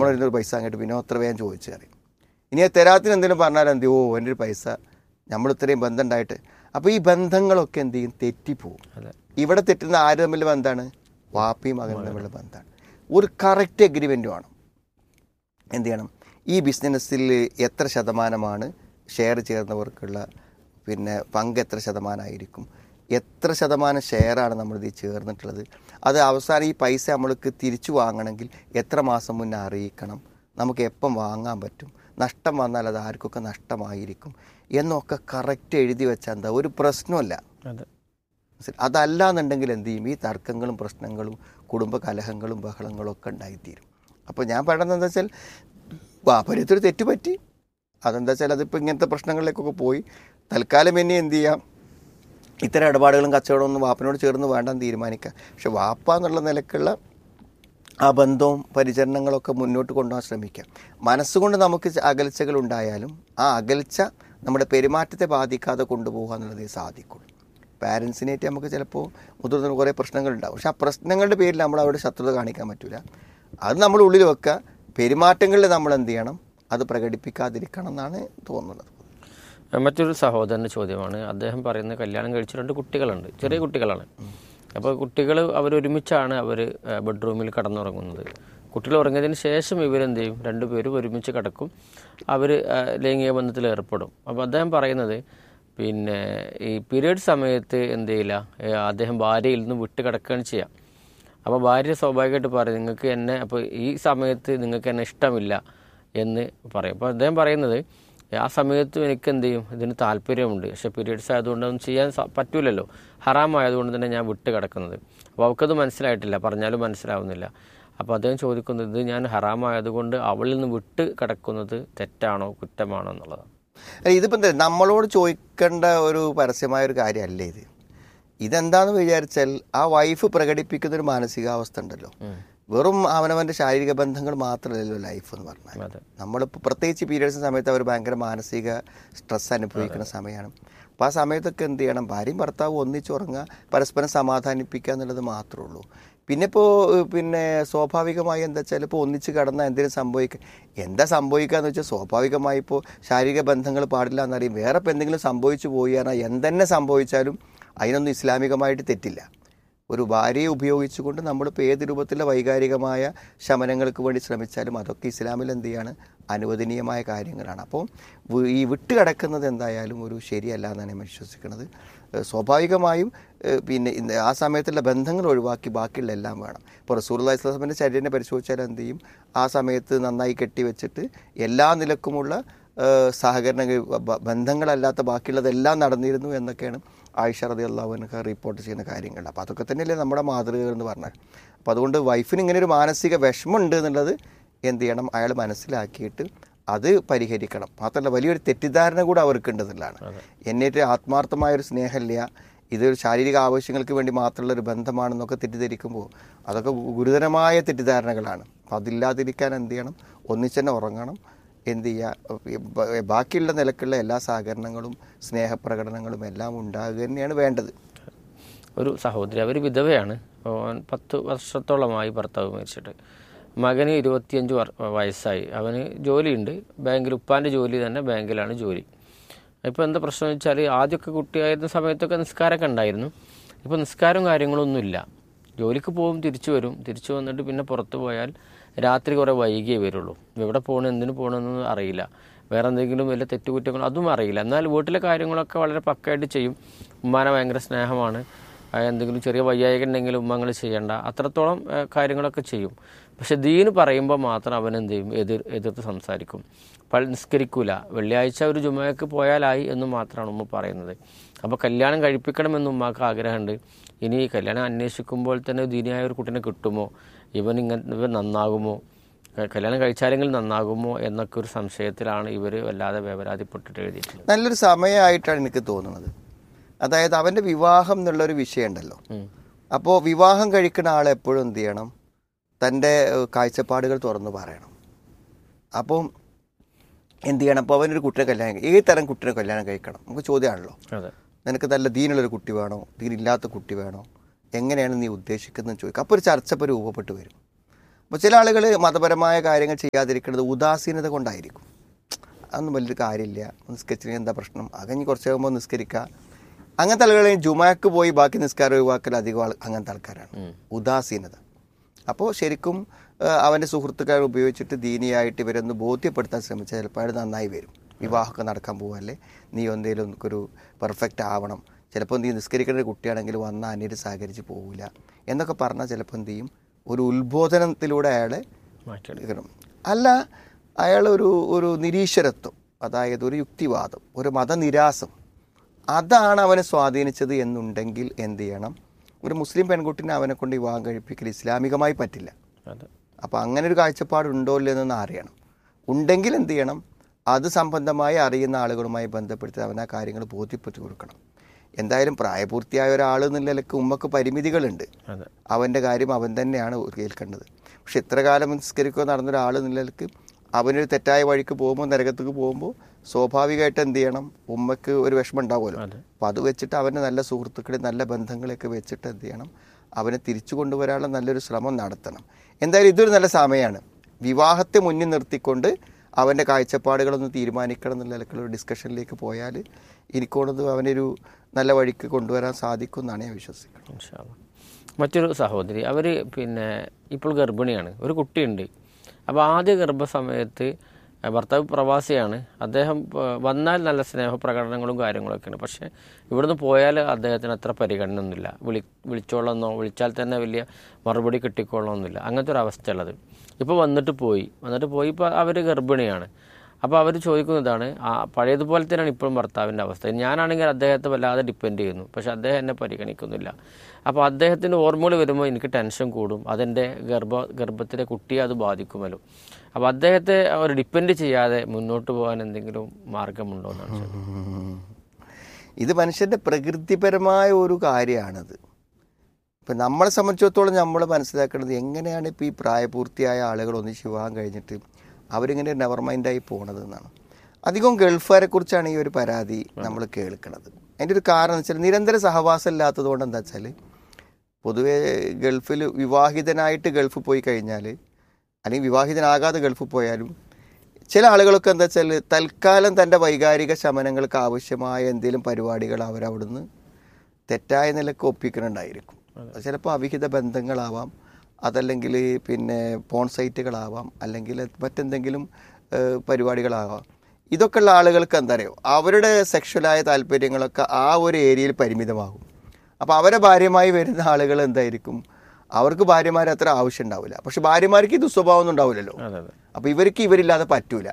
നമ്മളൊരു പൈസ അങ്ങോട്ട് പിന്നെ അത്ര വേഗം ചോദിച്ചു അറിയും ഇനി അത് തരാത്തിന് എന്തെങ്കിലും പറഞ്ഞാൽ എന്ത് ചെയ്യും? ഓ എൻ്റെ ഒരു പൈസ നമ്മൾ ഇത്രയും ബന്ധം ഉണ്ടായിട്ട് അപ്പോൾ ഈ ബന്ധങ്ങളൊക്കെ എന്ത് ചെയ്യും തെറ്റിപ്പോവും അതെ ഇവിടെ തെറ്റുന്ന ആര് തമ്മിലുള്ള ബന്ധമാണ് വാപ്പിയും മകനും തമ്മിലുള്ള ബന്ധമാണ് ഒരു കറക്റ്റ് എഗ്രിമെൻ്റ് വേണം എന്ത് ചെയ്യണം ഈ ബിസിനസ്സിൽ എത്ര ശതമാനമാണ് ഷെയർ ചേർന്നവർക്കുള്ള പിന്നെ പങ്ക് എത്ര ശതമാനമായിരിക്കും എത്ര ശതമാനം ഷെയറാണ് നമ്മളിത് ചേർന്നിട്ടുള്ളത് അത് അവസാനം ഈ പൈസ നമ്മൾക്ക് തിരിച്ചു വാങ്ങണമെങ്കിൽ എത്ര മാസം മുന്നേ അറിയിക്കണം നമുക്ക് എപ്പം വാങ്ങാൻ പറ്റും നഷ്ടം വന്നാൽ അത് ആർക്കൊക്കെ നഷ്ടമായിരിക്കും എന്നൊക്കെ കറക്റ്റ് എഴുതി വെച്ചാൽ എന്താ ഒരു പ്രശ്നമല്ല അതെ മനസ്സിലായി? അതല്ല എന്നുണ്ടെങ്കിൽ എന്ത് ചെയ്യും ഈ തർക്കങ്ങളും പ്രശ്നങ്ങളും കുടുംബ കലഹങ്ങളും ബഹളങ്ങളും ഒക്കെ ഉണ്ടായിത്തീരും അപ്പോൾ ഞാൻ പറയുന്നത് എന്താ വെച്ചാൽ വാപര്യത്തൊരു തെറ്റ് പറ്റി അതെന്താ വെച്ചാൽ അതിപ്പോൾ ഇങ്ങനത്തെ പ്രശ്നങ്ങളിലേക്കൊക്കെ പോയി തൽക്കാലം ഇനി എന്ത് ചെയ്യാം ഇത്തരം ഇടപാടുകളും കച്ചവടവും ഒന്നും വാപ്പനോട് ചേർന്ന് വേണ്ടെന്ന് തീരുമാനിക്കാം പക്ഷെ വാപ്പ എന്നുള്ള നിലക്കുള്ള ആ ബന്ധവും പരിചരണങ്ങളൊക്കെ മുന്നോട്ട് കൊണ്ടുപോകാൻ ശ്രമിക്കാം മനസ്സുകൊണ്ട് നമുക്ക് ച- അകൽച്ചകൾ ഉണ്ടായാലും ആ അകൽച്ച നമ്മുടെ പെരുമാറ്റത്തെ ബാധിക്കാതെ കൊണ്ടുപോകുക എന്നുള്ളതേ സാധിക്കുള്ളൂ പാരൻസിനായിട്ട് നമുക്ക് ചിലപ്പോൾ മുതിർന്ന കുറേ പ്രശ്നങ്ങളുണ്ടാവും പക്ഷെ ആ പ്രശ്നങ്ങളുടെ പേരിൽ നമ്മൾ അവിടെ ശത്രുത കാണിക്കാൻ പറ്റില്ല അത് നമ്മൾ ഉള്ളിൽ വെക്കുക പെരുമാറ്റങ്ങളിൽ നമ്മൾ എന്ത് ചെയ്യണം അത് പ്രകടിപ്പിക്കാതിരിക്കണം എന്നാണ് തോന്നുന്നത് മറ്റൊരു സഹോദരൻ്റെ ചോദ്യമാണ് അദ്ദേഹം പറയുന്നത് കല്യാണം കഴിച്ച രണ്ട് കുട്ടികളുണ്ട് ചെറിയ കുട്ടികളാണ് അപ്പോൾ കുട്ടികൾ അവരൊരുമിച്ചാണ് അവർ ബെഡ്റൂമിൽ കടന്നുറങ്ങുന്നത് കുട്ടികൾ ഉറങ്ങിയതിന് ശേഷം ഇവരെന്ത് ചെയ്യും രണ്ടുപേരും ഒരുമിച്ച് കിടക്കും അവർ ലൈംഗിക ബന്ധത്തിൽ ഏർപ്പെടും അപ്പോൾ അദ്ദേഹം പറയുന്നത് പിന്നെ ഈ പീരീഡ് സമയത്ത് എന്ത് ചെയ്യില്ല ഏ, അദ്ദേഹം ഭാര്യയിൽ നിന്ന് വിട്ട് കിടക്കുകയാണ് ചെയ്യുക അപ്പോൾ ഭാര്യ സ്വാഭാവികമായിട്ട് പറയും നിങ്ങൾക്ക് എന്നെ അപ്പോൾ ഈ സമയത്ത് നിങ്ങൾക്ക് എന്നെ ഇഷ്ടമില്ല എന്ന് പറയും അപ്പോൾ അദ്ദേഹം പറയുന്നത് ആ സമയത്ത് എനിക്ക് എന്ത് ചെയ്യും ഇതിന് താല്പര്യമുണ്ട് പക്ഷേ പീരീഡ്സ് ആയതുകൊണ്ട് ഒന്നും ചെയ്യാൻ സ- പറ്റൂലല്ലോ ഹറാമായതുകൊണ്ട് തന്നെ ഞാൻ വിട്ട് കിടക്കുന്നത് അപ്പോൾ അവൾക്കത് മനസ്സിലായിട്ടില്ല പറഞ്ഞാലും മനസ്സിലാവുന്നില്ല അപ്പോൾ അദ്ദേഹം ചോദിക്കുന്നത് ഇത് ഞാൻ ഹറാമായതുകൊണ്ട് അവളിൽ നിന്ന് വിട്ട് കിടക്കുന്നത് തെറ്റാണോ കുറ്റമാണോ എന്നുള്ളതാണ് അല്ല, ഇതിപ്പോ എന്താ നമ്മളോട് ചോദിക്കേണ്ട ഒരു പരസ്യമായ ഒരു കാര്യമല്ല ഇത് ഇതെന്താന്ന് വിചാരിച്ചാൽ ആ വൈഫ് പ്രകടിപ്പിക്കുന്ന ഒരു മാനസികാവസ്ഥ ഉണ്ടല്ലോ വെറും അവനവന്റെ ശാരീരിക ബന്ധങ്ങൾ മാത്രമല്ലല്ലോ ലൈഫ് എന്ന് പറഞ്ഞാൽ അതെ നമ്മളിപ്പോൾ പ്രത്യേകിച്ച് പീരിയഡ്സ് സമയത്ത് അവർ ഭയങ്കര മാനസിക സ്ട്രെസ് അനുഭവിക്കുന്ന സമയമാണ് അപ്പോൾ ആ സമയത്തൊക്കെ എന്ത് ചെയ്യണം ഭാര്യയും ഭർത്താവും ഒന്നിച്ചുറങ്ങുക പരസ്പരം സമാധാനിപ്പിക്കുക എന്നുള്ളത് മാത്രമേ ഉള്ളൂ പിന്നെ ഇപ്പോൾ പിന്നെ സ്വാഭാവികമായി എന്താ വെച്ചാൽ ഇപ്പോൾ ഒന്നിച്ച് കിടന്നാൽ എന്തെങ്കിലും സംഭവിക്കുക എന്താ സംഭവിക്കുക എന്ന് വെച്ചാൽ സ്വാഭാവികമായി ഇപ്പോൾ ശാരീരിക ബന്ധങ്ങൾ പാടില്ല എന്നറിയും വേറെ ഇപ്പോൾ എന്തെങ്കിലും സംഭവിച്ചു പോയി പറഞ്ഞാൽ എന്തെന്നെ സംഭവിച്ചാലും അതിനൊന്നും ഇസ്ലാമികമായിട്ട് തെറ്റില്ല ഒരു ഭാര്യയെ ഉപയോഗിച്ചുകൊണ്ട് നമ്മളിപ്പോൾ ഏത് രൂപത്തിലുള്ള വൈകാരികമായ ശമനങ്ങൾക്ക് വേണ്ടി ശ്രമിച്ചാലും അതൊക്കെ ഇസ്ലാമിൽ എന്ത് ചെയ്യാണ് അനുവദനീയമായ കാര്യങ്ങളാണ് അപ്പോൾ വി- ഈ വിട്ട് കിടക്കുന്നത് എന്തായാലും ഒരു ശരിയല്ല എന്നാണ് ഞാൻ വിശ്വസിക്കുന്നത് ഏഹ് സ്വാഭാവികമായും ഏഹ് പിന്നെ ഇന്ന് ആ സമയത്തുള്ള ബന്ധങ്ങൾ ഒഴിവാക്കി ബാക്കിയുള്ള എല്ലാം വേണം ഇപ്പോൾ റസൂൽ ഇസ്ലാമിൻ്റെ ശരീരനെ പരിശോധിച്ചാൽ എന്ത് ചെയ്യും ആ സമയത്ത് നന്നായി കെട്ടിവെച്ചിട്ട് എല്ലാ നിലക്കുമുള്ള ഏഹ് സഹകരണ ബ- ബന്ധങ്ങളല്ലാത്ത ബാക്കിയുള്ളതെല്ലാം നടന്നിരുന്നു എന്നൊക്കെയാണ് ആയിഷ റതി അള്ളാഹുനൊക്കെ റിപ്പോർട്ട് ചെയ്യുന്ന കാര്യങ്ങൾ അപ്പോൾ അതൊക്കെ തന്നെയല്ലേ നമ്മുടെ മാതൃകകൾ എന്ന് പറഞ്ഞാൽ അപ്പോൾ അതുകൊണ്ട് വൈഫിന് ഇങ്ങനെ ഒരു മാനസിക വിഷമമുണ്ട് എന്നുള്ളത് എന്ത് ചെയ്യണം അയാൾ മനസ്സിലാക്കിയിട്ട് അത് പരിഹരിക്കണം മാത്രമല്ല വലിയൊരു തെറ്റിദ്ധാരണ കൂടെ അവർക്കുണ്ടെന്നുള്ളതാണ് എന്നിട്ട് ആത്മാർത്ഥമായൊരു സ്നേഹമില്ല ഇതൊരു ശാരീരിക ആവശ്യങ്ങൾക്ക് വേണ്ടി മാത്രമുള്ള ഒരു ബന്ധമാണെന്നൊക്കെ തെറ്റിദ്ധരിക്കുമ്പോൾ അതൊക്കെ ഗുരുതരമായ തെറ്റിദ്ധാരണകളാണ് അപ്പോൾ അതില്ലാതിരിക്കാൻ എന്ത് ചെയ്യണം ഒന്നിച്ചെന്നെ ഉറങ്ങണം എന്ത് ചെയ്യുക ബാക്കിയുള്ള നിലക്കുള്ള എല്ലാ സഹകരണങ്ങളും സ്നേഹപ്രകടനങ്ങളും എല്ലാം ഉണ്ടാകുക തന്നെയാണ് വേണ്ടത് ഒരു സഹോദരി അവർ വിധവയാണ് അവൻ പത്ത് വർഷത്തോളമായി ഭർത്താവ് മരിച്ചിട്ട് മകന് ഇരുപത്തിയഞ്ച് വർ- വയസ്സായി അവന് ജോലിയുണ്ട് ബാങ്കിൽ ഉപ്പാൻ്റെ ജോലി തന്നെ ബാങ്കിലാണ് ജോലി ഇപ്പോൾ എന്താ പ്രശ്നം എന്ന് വെച്ചാൽ ആദ്യമൊക്കെ കുട്ടിയായിരുന്ന സമയത്തൊക്കെ നിസ്കാരമൊക്കെ ഉണ്ടായിരുന്നു ഇപ്പോൾ നിസ്കാരവും കാര്യങ്ങളൊന്നുമില്ല ജോലിക്ക് പോകും തിരിച്ചു വരും തിരിച്ചു വന്നിട്ട് പിന്നെ പുറത്ത് പോയാൽ രാത്രി കുറേ വൈകിയേ വരുള്ളൂ എവിടെ പോകണം എന്തിനു പോകണമെന്നൊന്നും അറിയില്ല വേറെ എന്തെങ്കിലും വലിയ തെറ്റുകുറ്റങ്ങളോ അതും അറിയില്ല എന്നാൽ വീട്ടിലെ കാര്യങ്ങളൊക്കെ വളരെ പക്കയായിട്ട് ചെയ്യും ഉമ്മാനെ ഭയങ്കര സ്നേഹമാണ് ആ, എന്തെങ്കിലും ചെറിയ വയ്യായിക ഉണ്ടെങ്കിൽ ഉമ്മങ്ങൾ ചെയ്യേണ്ട അത്രത്തോളം ആ, കാര്യങ്ങളൊക്കെ ചെയ്യും പക്ഷെ ദീന് പറയുമ്പോൾ മാത്രം അവൻ എന്ത് ചെയ്യും എതിർ എതിർത്ത് സംസാരിക്കും പൾ നിസ്കരിക്കൂല വെള്ളിയാഴ്ച ഒരു ജുമയ്ക്ക് പോയാലായി എന്ന് മാത്രമാണ് ഉമ്മ പറയുന്നത് അപ്പോൾ കല്യാണം കഴിപ്പിക്കണമെന്ന് ഉമ്മാക്ക് ആഗ്രഹമുണ്ട് ഇനി ഈ കല്യാണം അന്വേഷിക്കുമ്പോൾ തന്നെ ദീനിയായ ഒരു കുട്ടീനെ കിട്ടുമോ ഇവൻ ഇങ്ങനെ ഇവൻ നന്നാകുമോ ക- കല്യാണം കഴിച്ചാലെങ്കിൽ നന്നാകുമോ എന്നൊക്കെ ഒരു സംശയത്തിലാണ് ഇവർ വല്ലാതെ വേവലാതിപ്പെട്ടിട്ട് എഴുതിയിട്ടുള്ളത് നല്ലൊരു സമയമായിട്ടാണ് എനിക്ക് തോന്നുന്നത് അതായത് അവൻ്റെ വിവാഹം എന്നുള്ളൊരു വിഷയമുണ്ടല്ലോ ഉം. അപ്പോൾ വിവാഹം കഴിക്കുന്ന ആൾ എപ്പോഴും എന്ത് ചെയ്യണം തൻ്റെ ഏഹ്, കാഴ്ചപ്പാടുകൾ തുറന്ന് പറയണം അപ്പം എന്ത് ചെയ്യണം അപ്പോൾ അവനൊരു കുട്ടിയെ കല്യാണം കഴി- ഏത് തരം കുട്ടിയെ കല്യാണം കഴിക്കണം നമുക്ക് ചോദ്യമാണല്ലോ അതെ നിനക്ക് നല്ല ദീനുള്ളൊരു കുട്ടി വേണോ ദീനില്ലാത്ത കുട്ടി വേണോ എങ്ങനെയാണ് നീ ഉദ്ദേശിക്കുന്നത് ചോദിക്കുക അപ്പോൾ ഒരു ചർച്ച ഇപ്പോൾ രൂപപ്പെട്ട് വരും അപ്പോൾ ചില ആളുകൾ മതപരമായ കാര്യങ്ങൾ ചെയ്യാതിരിക്കുന്നത് ഉദാസീനത കൊണ്ടായിരിക്കും അതൊന്നും വലിയൊരു കാര്യമില്ല നിസ്കരിച്ചിന് എന്താ പ്രശ്നം അകഞ്ഞ് കുറച്ച് കഴിയുമ്പോൾ നിസ്കരിക്കുക അങ്ങനത്തെ ആളുകളെ ജുമാക്ക് പോയി ബാക്കി നിസ്കാരം ഒഴിവാക്കൽ അധികം ആൾ അങ്ങനത്തെ ആൾക്കാരാണ് ഉദാസീനത അപ്പോൾ ശരിക്കും ആ, അവൻ്റെ സുഹൃത്തുക്കളെ ഉപയോഗിച്ചിട്ട് ദീനിയായിട്ട് ഇവരൊന്ന് ബോധ്യപ്പെടുത്താൻ ശ്രമിച്ചാൽ ചിലപ്പോൾ അത് നന്നായി വരും വിവാഹമൊക്കെ നടക്കാൻ പോവല്ലേ നീ എന്തെങ്കിലും ഒരു പെർഫെക്റ്റ് ആവണം ചിലപ്പോൾ നീ നിസ്കരിക്കേണ്ട ഒരു കുട്ടിയാണെങ്കിൽ വന്ന അന്യര് സഹകരിച്ച് പോവില്ല എന്നൊക്കെ പറഞ്ഞാൽ ചിലപ്പോൾ എന്ത് ചെയ്യും ഒരു ഉത്ബോധനത്തിലൂടെ അയാളെ മാറ്റിയെടുക്കും എടുക്കണം അല്ല അയാൾ ഒരു ഒരു നിരീശ്വരത്വം അതായത് ഒരു യുക്തിവാദം ഒരു മതനിരാസം അതാണ് അവനെ സ്വാധീനിച്ചത് എന്നുണ്ടെങ്കിൽ എന്ത് ചെയ്യണം ഒരു മുസ്ലിം പെൺകുട്ടിനെ അവനെ കൊണ്ട് വിവാഹം കഴിപ്പിക്കൽ ഇസ്ലാമികമായി പറ്റില്ല അതെ അപ്പോൾ അങ്ങനെ ഒരു കാഴ്ചപ്പാടുണ്ടോ ഇല്ലെന്നൊന്ന് അറിയണം ഉണ്ടെങ്കിൽ എന്ത് ചെയ്യണം അത് സംബന്ധമായി അറിയുന്ന ആളുകളുമായി ബന്ധപ്പെടുത്തി അവൻ ആ കാര്യങ്ങൾ ബോധ്യപ്പെടുത്തി കൊടുക്കണം എന്തായാലും പ്രായപൂർത്തിയായ ഒരാൾ എന്നുള്ള നിലക്ക് ഉമ്മക്ക് പരിമിതികളുണ്ട് അതെ അവൻ്റെ കാര്യം അവൻ തന്നെയാണ് കേൾക്കേണ്ടത് പക്ഷെ ഇത്ര കാലം നിസ്കരിക്കുക നടന്ന ഒരാൾ എന്നുള്ള നിലക്ക് അവനൊരു തെറ്റായ വഴിക്ക് പോകുമ്പോൾ നരകത്തേക്ക് പോകുമ്പോൾ സ്വാഭാവികമായിട്ട് എന്ത് ചെയ്യണം ഉമ്മക്ക് ഒരു വിഷമം ഉണ്ടാവുമല്ലോ അതെ അപ്പോൾ അത് വെച്ചിട്ട് അവൻ്റെ നല്ല സുഹൃത്തുക്കളെ നല്ല ബന്ധങ്ങളെയൊക്കെ വെച്ചിട്ട് എന്ത് ചെയ്യണം അവനെ തിരിച്ചു കൊണ്ടുവരാനുള്ള നല്ലൊരു ശ്രമം നടത്തണം എന്തായാലും ഇതൊരു നല്ല സമയമാണ് വിവാഹത്തെ മുന്നിൽ നിർത്തിക്കൊണ്ട് അവൻ്റെ കാഴ്ചപ്പാടുകളൊന്ന് തീരുമാനിക്കണം എന്നുള്ള നിലക്കുള്ള ഒരു ഡിസ്കഷനിലേക്ക് പോയാൽ എനിക്കോണത് അവനൊരു നല്ല വഴിക്ക് കൊണ്ടുവരാൻ സാധിക്കും എന്നാണ് ഞാൻ വിശ്വസിക്കുന്നത് ഇൻഷാ അല്ലാ. മറ്റൊരു സഹോദരി അവർ പിന്നെ ഇപ്പോൾ ഗർഭിണിയാണ് ഒരു കുട്ടിയുണ്ട് അപ്പോൾ ആദ്യ ഗർഭസമയത്ത് അഹ് ഭർത്താവ് പ്രവാസിയാണ് അദ്ദേഹം പ- വന്നാൽ നല്ല സ്നേഹപ്രകടനങ്ങളും കാര്യങ്ങളൊക്കെയാണ് പക്ഷേ ഇവിടുന്ന് പോയാൽ അദ്ദേഹത്തിന് അത്ര പരിഗണനയൊന്നുമില്ല വിളി വിളിച്ചോളന്നോ വിളിച്ചാൽ തന്നെ വലിയ മറുപടി കിട്ടിക്കോളണമെന്നില്ല അങ്ങനത്തെ ഒരു അവസ്ഥയുള്ളത് ഇപ്പോൾ വന്നിട്ട് പോയി വന്നിട്ട് പോയി ഇപ്പോൾ അവർ ഗർഭിണിയാണ് അപ്പോൾ അവർ ചോദിക്കുന്നതാണ് ആ പഴയതുപോലെ തന്നെയാണ് ഇപ്പോഴും ഭർത്താവിൻ്റെ അവസ്ഥ ഞാനാണെങ്കിൽ അദ്ദേഹത്തെ വല്ലാതെ ഡിപ്പെൻഡ് ചെയ്യുന്നു പക്ഷെ അദ്ദേഹം എന്നെ പരിഗണിക്കുന്നില്ല അപ്പോൾ അദ്ദേഹത്തിൻ്റെ ഓർമ്മകൾ വരുമ്പോൾ എനിക്ക് ടെൻഷൻ കൂടും അതെൻ്റെ ഗർഭ ഗർഭത്തിലെ കുട്ടിയെ അത് ബാധിക്കുമല്ലോ അപ്പോൾ അദ്ദേഹത്തെ അവർ ഡിപ്പെൻഡ് ചെയ്യാതെ മുന്നോട്ട് പോകാൻ എന്തെങ്കിലും മാർഗമുണ്ടോ എന്നാണ് ചോദിക്കുന്നത്. ഇത് മനുഷ്യൻ്റെ പ്രകൃതിപരമായ ഒരു കാര്യമാണിത് ഇപ്പം നമ്മളെ സംബന്ധിച്ചിടത്തോളം നമ്മൾ മനസ്സിലാക്കേണ്ടത് എങ്ങനെയാണ് ഇപ്പോൾ ഈ പ്രായപൂർത്തിയായ ആളുകൾ ഒന്നിച്ച് വിവാഹം കഴിഞ്ഞിട്ട് അവരിങ്ങനെ നെവർ മൈൻഡായി പോണത് എന്നാണ് അധികം ഗൾഫുകാരെ കുറിച്ചാണ് ഈ ഒരു പരാതി നമ്മൾ കേൾക്കുന്നത് അതിൻ്റെ ഒരു കാരണം എന്ന് വെച്ചാൽ നിരന്തര സഹവാസം ഇല്ലാത്തത് കൊണ്ട് എന്താ വെച്ചാൽ പൊതുവേ ഗൾഫിൽ വിവാഹിതനായിട്ട് ഗൾഫ് പോയി കഴിഞ്ഞാൽ അല്ലെങ്കിൽ വിവാഹിതനാകാതെ ഗൾഫിൽ പോയാലും ചില ആളുകളൊക്കെ എന്താ വെച്ചാൽ തൽക്കാലം തൻ്റെ വൈകാരിക ശമനങ്ങൾക്ക് ആവശ്യമായ എന്തെങ്കിലും പരിപാടികൾ അവരവിടുന്ന് തെറ്റായ നിലക്ക് ഒപ്പിക്കുന്നുണ്ടായിരിക്കും അത് ചിലപ്പോൾ അവിഹിത ബന്ധങ്ങളാവാം അതല്ലെങ്കിൽ പിന്നെ പോൺ സൈറ്റുകളാവാം അല്ലെങ്കിൽ മറ്റെന്തെങ്കിലും ഏഹ്, പരിപാടികളാവാം ഇതൊക്കെ ഉള്ള ആളുകൾക്ക് എന്താ അറിയോ അവരുടെ സെക്ഷലായ താല്പര്യങ്ങളൊക്കെ ആ ഒരു ഏരിയയിൽ പരിമിതമാകും അപ്പോൾ അവരെ ഭാര്യമായി വരുന്ന ആളുകൾ എന്തായിരിക്കും അവർക്ക് ഭാര്യമാരെ അത്ര ആവശ്യം ഉണ്ടാവില്ല പക്ഷെ ഭാര്യമാർക്ക് ഈ ദുസ്വഭാവം ഒന്നും ഉണ്ടാവില്ലല്ലോ അതെ അതെ അപ്പോൾ ഇവർക്ക് ഇവരില്ലാതെ പറ്റൂല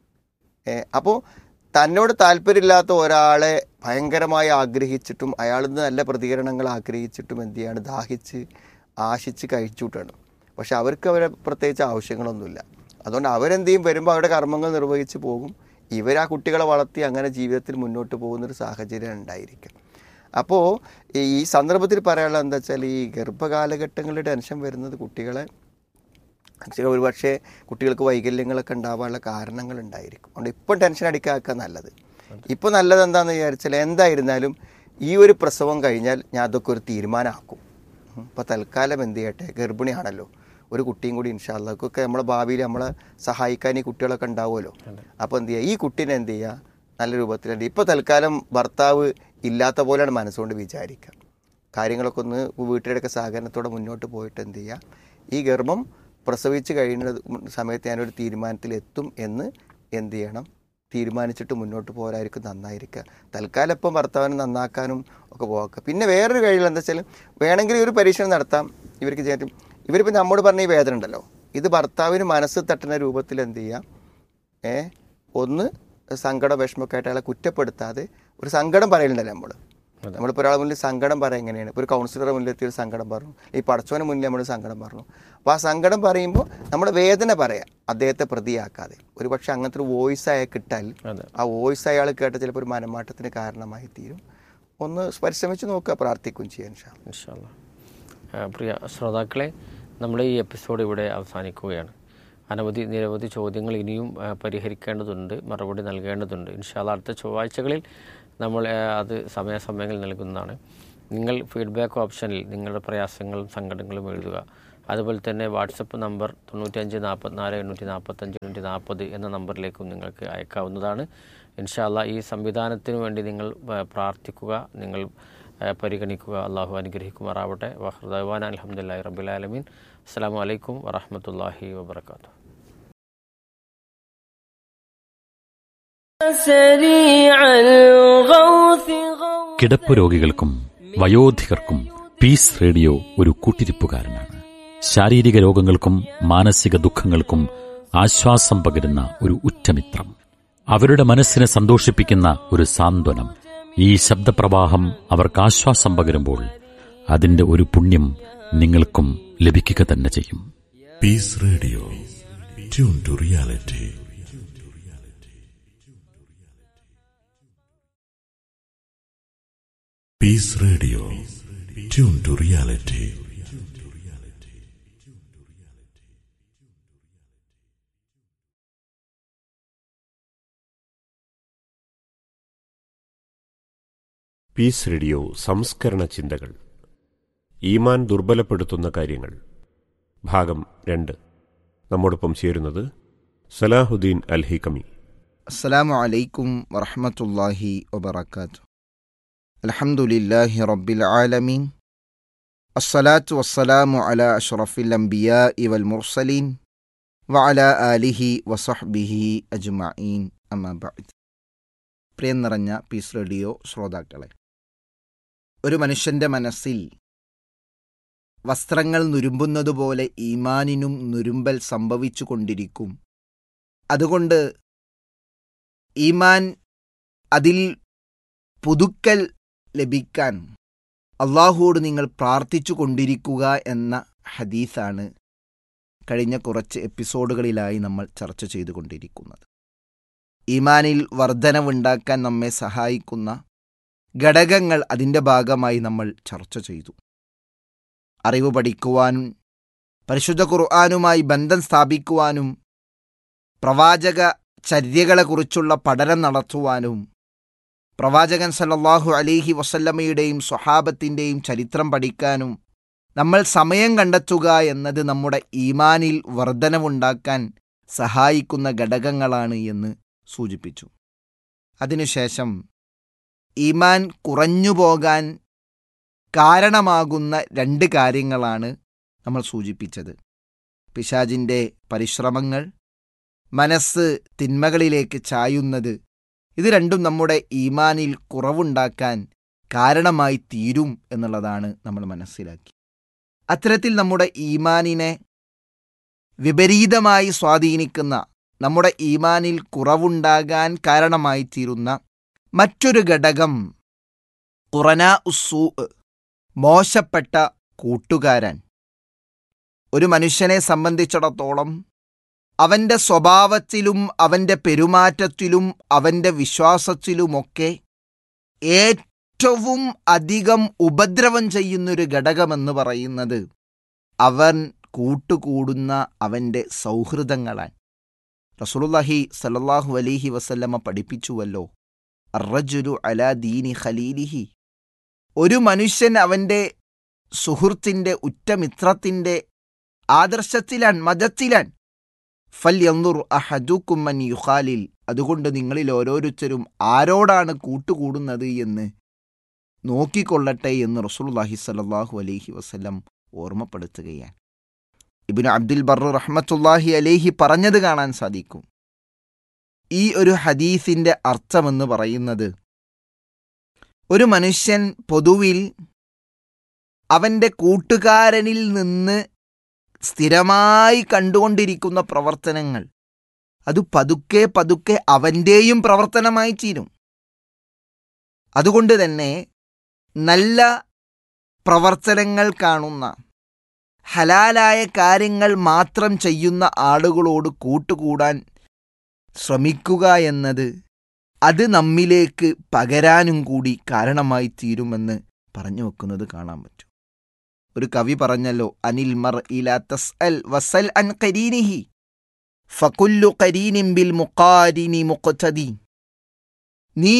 അപ്പോൾ തന്നോട് താല്പര്യമില്ലാത്ത ഒരാളെ ഭയങ്കരമായി ആഗ്രഹിച്ചിട്ടും അയാളിൽ നിന്ന് നല്ല പ്രതികരണങ്ങൾ ആഗ്രഹിച്ചിട്ടും എന്ത് ചെയ്യാണ് ദാഹിച്ച് ആശിച്ച് കഴിച്ചുവിട്ടാണ് പക്ഷെ അവർക്ക് അവരെ പ്രത്യേകിച്ച് ആവശ്യങ്ങളൊന്നുമില്ല അതുകൊണ്ട് അവരെന്ത് ചെയ്യും വരുമ്പോൾ അവരുടെ കർമ്മങ്ങൾ നിർവഹിച്ച് പോകും ഇവർ ആ കുട്ടികളെ വളർത്തി അങ്ങനെ ജീവിതത്തിൽ മുന്നോട്ട് പോകുന്നൊരു സാഹചര്യം ഉണ്ടായിരിക്കും അപ്പോൾ ഈ സന്ദർഭത്തിൽ പറയാനുള്ളത് എന്താ വെച്ചാൽ ഈ ഗർഭകാലഘട്ടങ്ങളിൽ ടെൻഷൻ വരുന്നത് കുട്ടികളെ ആക്ച്വലി ഒരു പക്ഷേ കുട്ടികൾക്ക് വൈകല്യങ്ങളൊക്കെ ഉണ്ടാവാനുള്ള കാരണങ്ങൾ ഉണ്ടായിരിക്കും അതുകൊണ്ട് ഇപ്പം ടെൻഷൻ അടിക്കാക്കുക നല്ലത് ഇപ്പോൾ നല്ലത് എന്താണെന്ന് വിചാരിച്ചാൽ എന്തായിരുന്നാലും ഈ ഒരു പ്രസവം കഴിഞ്ഞാൽ ഞാൻ അതൊക്കെ ഒരു തീരുമാനമാക്കും ഇപ്പോൾ തൽക്കാലം എന്ത് ചെയ്യട്ടെ ഗർഭിണിയാണല്ലോ ഒരു കുട്ടിയും കൂടി ഇൻഷാല്ല ഒക്കെ നമ്മളെ ഭാവിയിൽ നമ്മളെ സഹായിക്കാൻ ഈ കുട്ടികളൊക്കെ ഉണ്ടാവുമല്ലോ അപ്പോൾ എന്ത് ചെയ്യുക ഈ കുട്ടീനെ എന്ത് ചെയ്യുക നല്ല രൂപത്തിൽ ഇപ്പോൾ തൽക്കാലം ഭർത്താവ് ഇല്ലാത്ത പോലെയാണ് മനസ്സുകൊണ്ട് വിചാരിക്കുക കാര്യങ്ങളൊക്കെ ഒന്ന് വീട്ടിലൊക്കെ സഹകരണത്തോടെ മുന്നോട്ട് പോയിട്ട് എന്ത് ചെയ്യുക ഈ ഗർഭം പ്രസവിച്ച് കഴിയുന്ന സമയത്ത് ഞാനൊരു തീരുമാനത്തിൽ എത്തും എന്ന് എന്ത് ചെയ്യണം തീരുമാനിച്ചിട്ട് മുന്നോട്ട് പോരായിരിക്കും നന്നായിരിക്കുക തൽക്കാലം ഇപ്പം ഭർത്താവിനെ നന്നാക്കാനും ഒക്കെ പോകാം പിന്നെ വേറൊരു കഴിവ് എന്താ വെച്ചാൽ വേണമെങ്കിൽ ഒരു പരീക്ഷണം നടത്താം ഇവർക്ക് ചെയ്യാൻ ഇവരിപ്പോൾ നമ്മോട് പറഞ്ഞ ഈ വേദന ഉണ്ടല്ലോ ഇത് ഭർത്താവിന് മനസ്സ് തട്ടുന്ന രൂപത്തിൽ എന്ത് ചെയ്യാം ഏ ഒന്ന് സങ്കട വിഷമമൊക്കെ ആയിട്ട് അയാളെ കുറ്റപ്പെടുത്താതെ ഒരു സങ്കടം പറയലുണ്ടല്ലോ നമ്മൾ നമ്മളിപ്പോൾ ഒരാളെ മുന്നിൽ സങ്കടം പറയാൻ എങ്ങനെയാണ് ഇപ്പോൾ ഒരു കൗൺസിലറുടെ മുന്നിൽ എത്തി ഒരു സങ്കടം പറഞ്ഞു ഈ പടച്ചോനെ മുന്നിൽ നമ്മൾ സങ്കടം പറഞ്ഞു അപ്പോൾ ആ സങ്കടം പറയുമ്പോൾ നമ്മുടെ വേദന പറയാം അദ്ദേഹത്തെ പ്രതിയാക്കാതെ ഒരു പക്ഷേ അങ്ങനത്തെ ഒരു വോയിസ് അയാൾ കിട്ടാൽ അതെ ആ വോയിസ് അയാൾ കേട്ട ചിലപ്പോൾ ഒരു മനമാറ്റത്തിന് കാരണമായി തീരും ഒന്ന് പരിശ്രമിച്ച് നോക്കുക പ്രാർത്ഥിക്കുകയും ചെയ്യാൻ ഷാ ഇൻഷാല്ല പ്രിയ ശ്രോതാക്കളെ നമ്മുടെ ഈ എപ്പിസോഡ് ഇവിടെ അവസാനിക്കുകയാണ് അനവധി നിരവധി ചോദ്യങ്ങൾ ഇനിയും ആ, പരിഹരിക്കേണ്ടതുണ്ട് മറുപടി നൽകേണ്ടതുണ്ട് ഇൻഷാല്ല അടുത്ത ചൊവ്വാഴ്ചകളിൽ നമ്മൾ ആ, അത് സമയാസമയങ്ങളിൽ നൽകുന്നതാണ് നിങ്ങൾ ഫീഡ്ബാക്ക് ഓപ്ഷനിൽ നിങ്ങളുടെ പ്രയാസങ്ങളും സങ്കടങ്ങളും എഴുതുക അതുപോലെ തന്നെ വാട്സപ്പ് നമ്പർ തൊണ്ണൂറ്റഞ്ച് നാൽപ്പത്തിനാല് എണ്ണൂറ്റി നാൽപ്പത്തഞ്ച് എണ്ണൂറ്റി നാൽപ്പത് എന്ന നമ്പറിലേക്കും നിങ്ങൾക്ക് അയക്കാവുന്നതാണ് ഇൻഷാല്ല ഈ സംവിധാനത്തിന് വേണ്ടി നിങ്ങൾ ആ, പ്രാർത്ഥിക്കുക നിങ്ങൾ ആ, പരിഗണിക്കുക അള്ളാഹു അനുഗ്രഹിക്കുമാറാവട്ടെ വഹ്ദാൻ അലഹമുല്ലാ റബുലാലമീൻ അസ്സാം വലൈക്കും വറഹമത്തല്ലാഹി വബർക്കാത്തു سريع الغوث غوث കിടപ്പ് രോഗികൾക്കും വയോധികർക്കും പീസ് റേഡിയോ ഒരു കൂട്ടിരിപ്പുകാരനാണ് ശാരീരിക രോഗങ്ങൾക്കും മാനസിക ദുഃഖങ്ങൾക്കും ആശ്വാസം പകരുന്ന ഒരു ഉറ്റമിത്രം അവരുടെ മനസ്സിനെ സന്തോഷിപ്പിക്കുന്ന ഒരു സാന്ത്വനം ഈ ശബ്ദപ്രവാഹം അവർക്ക് ആശ്വാസം പകരുമ്പോൾ അതിന്റെ ഒരു പുണ്യം നിങ്ങൾക്കും ലഭിക്കുക തന്നെ ചെയ്യും Peace Radio. Tune to reality. Peace Radio. Tune to reality. Peace Radio സംസ്കരണ ചിന്തകൾ ഈമാൻ ദുർബലപ്പെടുത്തുന്ന കാര്യങ്ങൾ ഭാഗം രണ്ട് നമ്മോടൊപ്പം ചേരുന്നത് സലാഹുദ്ദീൻ അൽ ഹിക്കമി അസ്സലാമു അലൈക്കും വറഹ്മത്തുള്ളാഹി വബറകാതുഹു അൽഹംദുലില്ലാഹി റബ്ബിൽ ആലമീൻ അസ്സലാത്തു വസ്സലാമു അലാ അഷ്റഫിൽ അംബിയാഇ വൽ മുർസലീൻ വഅലാ ആലിഹി വസഹ്ബിഹി അജ്മഈൻ അമ്മാ ബഅദ് പ്രിയം നിറഞ്ഞ പീസ് റേഡിയോ ശ്രോതാക്കളെ ഒരു മനുഷ്യന്റെ മനസ്സിൽ വസ്ത്രങ്ങൾ നുരുമ്പുന്നതുപോലെ ഈമാനിനും നുരുമ്പൽ സംഭവിച്ചു കൊണ്ടിരിക്കും അതുകൊണ്ട് ഈമാൻ അതിൽ പുതുക്കൽ ലഭിക്കാൻ അള്ളാഹുവോട് നിങ്ങൾ പ്രാർത്ഥിച്ചു കൊണ്ടിരിക്കുക എന്ന ഹദീസാണ് കഴിഞ്ഞ കുറച്ച് എപ്പിസോഡുകളിലായി നമ്മൾ ചർച്ച ചെയ്തുകൊണ്ടിരിക്കുന്നത് ഈമാനിൽ വർധനവുണ്ടാക്കാൻ നമ്മെ സഹായിക്കുന്ന ഘടകങ്ങൾ അതിൻ്റെ ഭാഗമായി നമ്മൾ ചർച്ച ചെയ്തു അറിവ് പഠിക്കുവാനും പരിശുദ്ധ ഖുർആാനുമായി ബന്ധം സ്ഥാപിക്കുവാനും പ്രവാചക ചര്യകളെക്കുറിച്ചുള്ള പഠനം നടത്തുവാനും പ്രവാചകൻ സല്ലല്ലാഹു അലൈഹി വസല്ലമയുടെയും സ്വഹാബത്തിൻ്റെയും ചരിത്രം പഠിക്കാനും നമ്മൾ സമയം കണ്ടെത്തുക എന്നത് നമ്മുടെ ഈമാനിൽ വർധനവുണ്ടാക്കാൻ സഹായിക്കുന്ന ഘടകങ്ങളാണ് എന്ന് സൂചിപ്പിച്ചു അതിനുശേഷം ഈമാൻ കുറഞ്ഞു പോകാൻ കാരണമാകുന്ന രണ്ട് കാര്യങ്ങളാണ് നമ്മൾ സൂചിപ്പിച്ചത് പിശാജിൻ്റെ പരിശ്രമങ്ങൾ മനസ്സ് തിന്മകളിലേക്ക് ചായുന്നത് ഇത് രണ്ടും നമ്മുടെ ഈമാനിൽ കുറവുണ്ടാക്കാൻ കാരണമായി തീരും എന്നുള്ളതാണ് നമ്മൾ മനസ്സിലാക്കി അത്തരത്തിൽ നമ്മുടെ ഈമാനിനെ വിപരീതമായി സ്വാധീനിക്കുന്ന നമ്മുടെ ഈമാനിൽ കുറവുണ്ടാകാൻ കാരണമായി തീരുന്ന മറ്റൊരു ഘടകം ഖുറന ഉസൂ മോശപ്പെട്ട കൂട്ടുകാരൻ ഒരു മനുഷ്യനെ സംബന്ധിച്ചിടത്തോളം അവന്റെ സ്വഭാവത്തിലും അവന്റെ പെരുമാറ്റത്തിലും അവന്റെ വിശ്വാസത്തിലുമൊക്കെ ഏറ്റവും അധികം ഉപദ്രവം ചെയ്യുന്നൊരു ഘടകമെന്ന് പറയുന്നത് അവൻ കൂട്ടുകൂടുന്ന അവന്റെ സൗഹൃദങ്ങളാണ് റസൂലുള്ളാഹി സല്ലല്ലാഹു അലൈഹി വസല്ലമ പഠിപ്പിച്ചുവല്ലോ അറജുലു അലാ ദീനി ഖലീലിഹി ഒരു മനുഷ്യൻ അവന്റെ സുഹൃത്തിന്റെ ഉറ്റമിത്രത്തിന്റെ ആദർശത്തിലാൻ മതത്തിലാൻ ഫല്യന്തുർ അഹദുക്കും മൻ യുഖാലിൽ അതുകൊണ്ട് നിങ്ങളിൽ ഓരോരുത്തരും ആരോടാണ് കൂട്ടുകൂടുന്നത് എന്ന് നോക്കിക്കൊള്ളട്ടെ എന്ന് റസൂലുള്ളാഹി സ്വല്ലല്ലാഹു അലൈഹി വസല്ലം ഓർമ്മപ്പെടുത്തുകയാണ് ഇബ്നു അബ്ദുൽ ബർ റഹ്മത്തുള്ളാഹി അലൈഹി പറഞ്ഞത് കാണാൻ സാധിക്കും ഈ ഒരു ഹദീസിന്റെ അർത്ഥമെന്ന് പറയുന്നത് ഒരു മനുഷ്യൻ പൊതുവിൽ അവന്റെ കൂട്ടുകാരനിൽ നിന്ന് സ്ഥിരമായി കണ്ടുകൊണ്ടിരിക്കുന്ന പ്രവർത്തനങ്ങൾ അത് പതുക്കെ പതുക്കെ അവൻ്റെയും പ്രവർത്തനമായി തീരും അതുകൊണ്ട് തന്നെ നല്ല പ്രവർത്തനങ്ങൾ കാണുന്ന ഹലാലായ കാര്യങ്ങൾ മാത്രം ചെയ്യുന്ന ആളുകളോട് കൂട്ടുകൂടാൻ ശ്രമിക്കുക എന്നത് അത് നമ്മിലേക്ക് പകരാനും കൂടി കാരണമായി തീരുമെന്ന് പറഞ്ഞു വെക്കുന്നത് കാണാൻ പറ്റും ഒരു കവി പറഞ്ഞല്ലോ അനിൽ മർ ഇല തസ്അൽ വസൽ അൻ കരീനിഹി ഫകുല്ലു കരീനിൻ ബിൽ മുഖാരിനി മുഖ്തദി നീ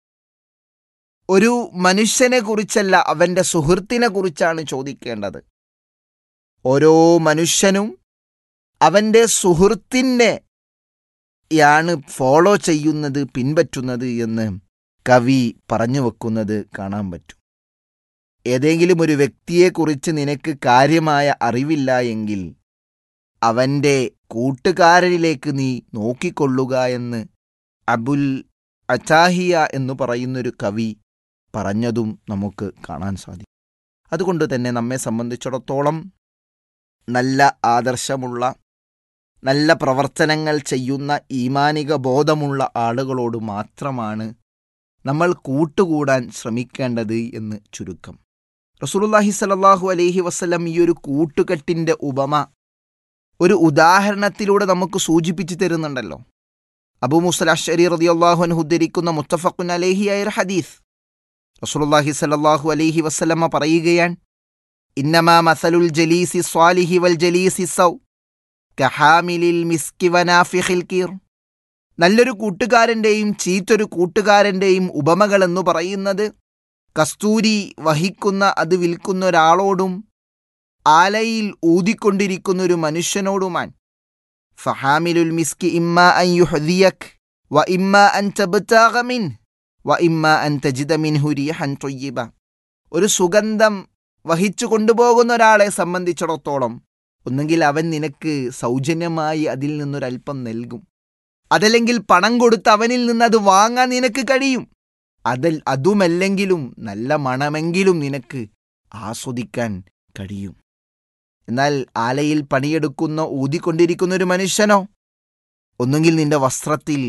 ഒരു മനുഷ്യനെ കുറിച്ചല്ല അവന്റെ സുഹൃത്തിനെ കുറിച്ചാണ് ചോദിക്കേണ്ടത് ഓരോ മനുഷ്യനും അവൻ്റെ സുഹൃത്തിനെ യാണ് ഫോളോ ചെയ്യുന്നത് പിൻപറ്റുന്നത് എന്ന് കവി പറഞ്ഞു വെക്കുന്നത് കാണാൻ പറ്റും ഏതെങ്കിലും ഒരു വ്യക്തിയെക്കുറിച്ച് നിനക്ക് കാര്യമായ അറിവില്ല എങ്കിൽ അവൻ്റെ കൂട്ടുകാരനിലേക്ക് നീ നോക്കിക്കൊള്ളുക എന്ന് അബുൽ അച്ചാഹിയ എന്ന് പറയുന്നൊരു കവി പറഞ്ഞതും നമുക്ക് കാണാൻ സാധിക്കും അതുകൊണ്ട് തന്നെ നമ്മെ സംബന്ധിച്ചിടത്തോളം നല്ല ആദർശമുള്ള നല്ല പ്രവർത്തനങ്ങൾ ചെയ്യുന്ന ഈമാനിക ബോധമുള്ള ആളുകളോട് മാത്രമാണ് നമ്മൾ കൂട്ടുകൂടാൻ ശ്രമിക്കേണ്ടത് എന്ന് ചുരുക്കം റസൂലുള്ളാഹി സ്വല്ലല്ലാഹു അലൈഹി വസല്ലം ഈ ഒരു കൂട്ടുകെട്ടിൻ്റെ ഉപമ ഒരു ഉദാഹരണത്തിലൂടെ നമുക്ക് സൂചിപ്പിച്ചു തരുന്നുണ്ടല്ലോ അബൂ മുസൽ അഷരി റളിയല്ലാഹു അൻഹു ഉദ്ധരിക്കുന്ന മുത്തഫഖുൻ അലൈഹിയായ ഒരു ഹദീസ് റസൂലുള്ളാഹി സ്വല്ലല്ലാഹു അലൈഹി വസല്ലമ പറയുകയാണ് ഇന്നമാ മസലുൽ ജലീസി സ്വാലിഹി വൽ ജലീസി സൗ കഹാമിലിൽ മിസ്കി വനാഫിഹിൽ കീർ നല്ലൊരു കൂട്ടുകാരൻ്റെയും ചീത്തൊരു കൂട്ടുകാരൻ്റെയും ഉപമകൾ എന്ന് പറയുന്നത് കസ്തൂരി വഹിക്കുന്ന അത് വിൽക്കുന്ന ഒരാളോടും ആലയിൽ ഊതിക്കൊണ്ടിരിക്കുന്ന ഒരു മനുഷ്യനോടുമാണ് ഫഹാമിലുൽ മിസ്കി ഇമ്മ അൻ യുഹദിയക് വ ഇമ്മ അൻ തബ്താഗ മിൻ വ ഇമ്മ അൻ തജിദ മിൻഹു റീഹൻ ത്വയ്യിബ ഒരു സുഗന്ധം വഹിച്ചു കൊണ്ടുപോകുന്ന ഒരാളെ സംബന്ധിച്ചിടത്തോളം ഒന്നുകിൽ അവൻ നിനക്ക് സൗജന്യമായി അതിൽ നിന്നൊരൽപ്പം നൽകും അതല്ലെങ്കിൽ പണം കൊടുത്ത് അവനിൽ നിന്ന് അത് വാങ്ങാൻ നിനക്ക് കഴിയും അതിൽ അതുമല്ലെങ്കിലും നല്ല മണമെങ്കിലും നിനക്ക് ആസ്വദിക്കാൻ കഴിയും എന്നാൽ ആലയിൽ പണിയെടുക്കുന്ന ഊതിക്കൊണ്ടിരിക്കുന്ന ഒരു മനുഷ്യനോ ഒന്നുകിൽ നിന്റെ വസ്ത്രത്തിൽ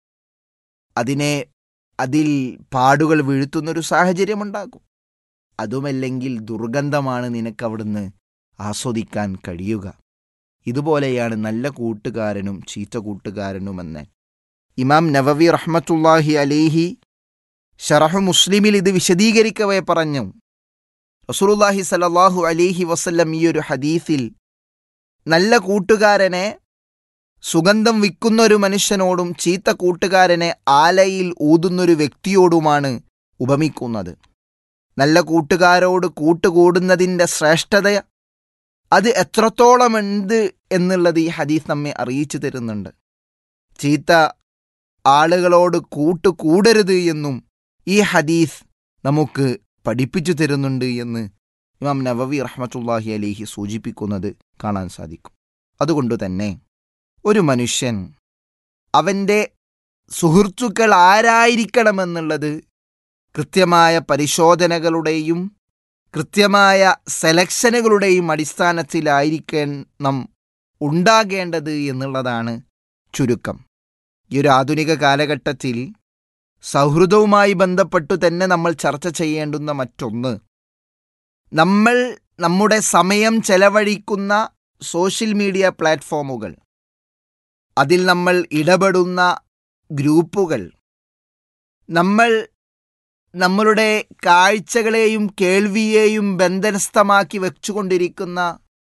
അതിനെ അതിൽ പാടുകൾ വീഴ്ത്തുന്നൊരു സാഹചര്യമുണ്ടാകും അതുമല്ലെങ്കിൽ ദുർഗന്ധമാണ് നിനക്ക് അവിടുന്ന് ആസ്വദിക്കാൻ കഴിയുക ഇതുപോലെയാണ് നല്ല കൂട്ടുകാരനും ചീത്ത കൂട്ടുകാരനുമെന്ന് ഇമാം നവവി റഹ്മത്തുല്ലാഹി അലേഹി ഷറഹു മുസ്ലിമിൽ ഇത് വിശദീകരിക്കവേ പറഞ്ഞു റസൂലുള്ളാഹി സല്ലല്ലാഹു അലൈഹി വസല്ലം ഈ ഒരു ഹദീസിൽ നല്ല കൂട്ടുകാരനെ സുഗന്ധം വിൽക്കുന്ന ഒരു മനുഷ്യനോടും ചീത്ത കൂട്ടുകാരനെ ആലയിൽ ഊതുന്നൊരു വ്യക്തിയോടുമാണ് ഉപമിക്കുന്നത് നല്ല കൂട്ടുകാരോട് കൂട്ടുകൂടുന്നതിൻ്റെ ശ്രേഷ്ഠത അത് എത്രത്തോളമുണ്ട് എന്നുള്ളത് ഈ ഹദീസ് നമ്മെ അറിയിച്ചു തരുന്നുണ്ട് ചീത്ത ആളുകളോട് കൂട്ടുകൂടരുത് എന്നും ഈ ഹദീസ് നമുക്ക് പഠിപ്പിച്ചു തരുന്നുണ്ട് എന്ന് ഇമാം നവവി റഹ്മത്തുല്ലാഹി അലിഹി സൂചിപ്പിക്കുന്നത് കാണാൻ സാധിക്കും അതുകൊണ്ട് തന്നെ ഒരു മനുഷ്യൻ അവൻ്റെ സുഹൃത്തുക്കൾ ആരായിരിക്കണമെന്നുള്ളത് കൃത്യമായ പരിശോധനകളുടെയും കൃത്യമായ സെലക്ഷനുകളുടെയും അടിസ്ഥാനത്തിലായിരിക്കണം ഉണ്ടാകേണ്ടത് എന്നുള്ളതാണ് ചുരുക്കം ഈ ഒരു ആധുനിക കാലഘട്ടത്തിൽ സൗഹൃദവുമായി ബന്ധപ്പെട്ടു തന്നെ നമ്മൾ ചർച്ച ചെയ്യേണ്ടുന്ന മറ്റൊന്ന് നമ്മൾ നമ്മുടെ സമയം ചെലവഴിക്കുന്ന സോഷ്യൽ മീഡിയ പ്ലാറ്റ്ഫോമുകൾ അതിൽ നമ്മൾ ഇടപെടുന്ന ഗ്രൂപ്പുകൾ നമ്മൾ നമ്മളുടെ കാഴ്ചകളെയും കേൾവിയെയും ബന്ധനസ്ഥമാക്കി വെച്ചുകൊണ്ടിരിക്കുന്ന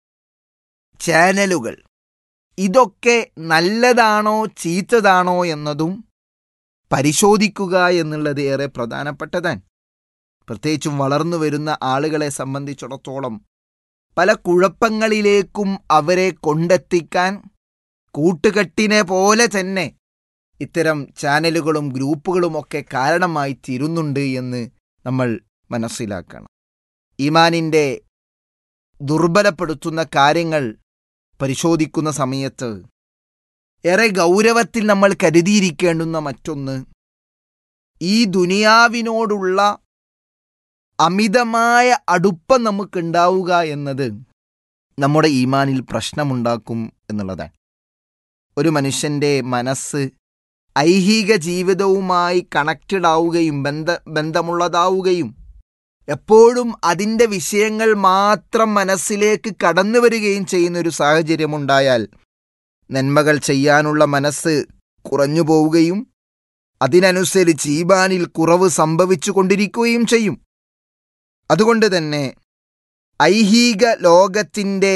ചാനലുകൾ ഇതൊക്കെ നല്ലതാണോ ചീത്തതാണോ എന്നതും പരിശോധിക്കുക എന്നുള്ളത് ഏറെ പ്രധാനപ്പെട്ടതാണ് പ്രത്യേകിച്ചും വളർന്നു വരുന്ന ആളുകളെ സംബന്ധിച്ചിടത്തോളം പല കുഴപ്പങ്ങളിലേക്കും അവരെ കൊണ്ടെത്തിക്കാൻ കൂട്ടുകെട്ടിനെ പോലെ തന്നെ ഇത്തരം ചാനലുകളും ഗ്രൂപ്പുകളുമൊക്കെ കാരണമായി തീരുന്നുണ്ട് എന്ന് നമ്മൾ മനസ്സിലാക്കണം ഈമാനിൻ്റെ ദുർബലപ്പെടുത്തുന്ന കാര്യങ്ങൾ പരിശോധിക്കുന്ന സമയത്ത് ഏറെ ഗൗരവത്തിൽ നമ്മൾ കരുതിയിരിക്കേണ്ടുന്ന മറ്റൊന്ന് ഈ ദുനിയാവിനോടുള്ള അമിതമായ അടുപ്പം നമുക്കുണ്ടാവുക എന്നത് നമ്മുടെ ഈമാനിൽ പ്രശ്നമുണ്ടാക്കും എന്നുള്ളതാണ് ഒരു മനുഷ്യൻ്റെ മനസ്സ് ഐഹിക ജീവിതവുമായി കണക്റ്റഡ് ആവുകയും ബന്ധ ബന്ധമുള്ളതാവുകയും എപ്പോഴും അതിൻ്റെ വിഷയങ്ങൾ മാത്രം മനസ്സിലേക്ക് കടന്നു വരികയും ചെയ്യുന്ന ഒരു സാഹചര്യമുണ്ടായാൽ നന്മകൾ ചെയ്യാനുള്ള മനസ്സ് കുറഞ്ഞു പോവുകയും അതിനനുസരിച്ച് ഈബാനിൽ കുറവ് സംഭവിച്ചു കൊണ്ടിരിക്കുകയും ചെയ്യും അതുകൊണ്ട് തന്നെ ഐഹിക ലോകത്തിൻ്റെ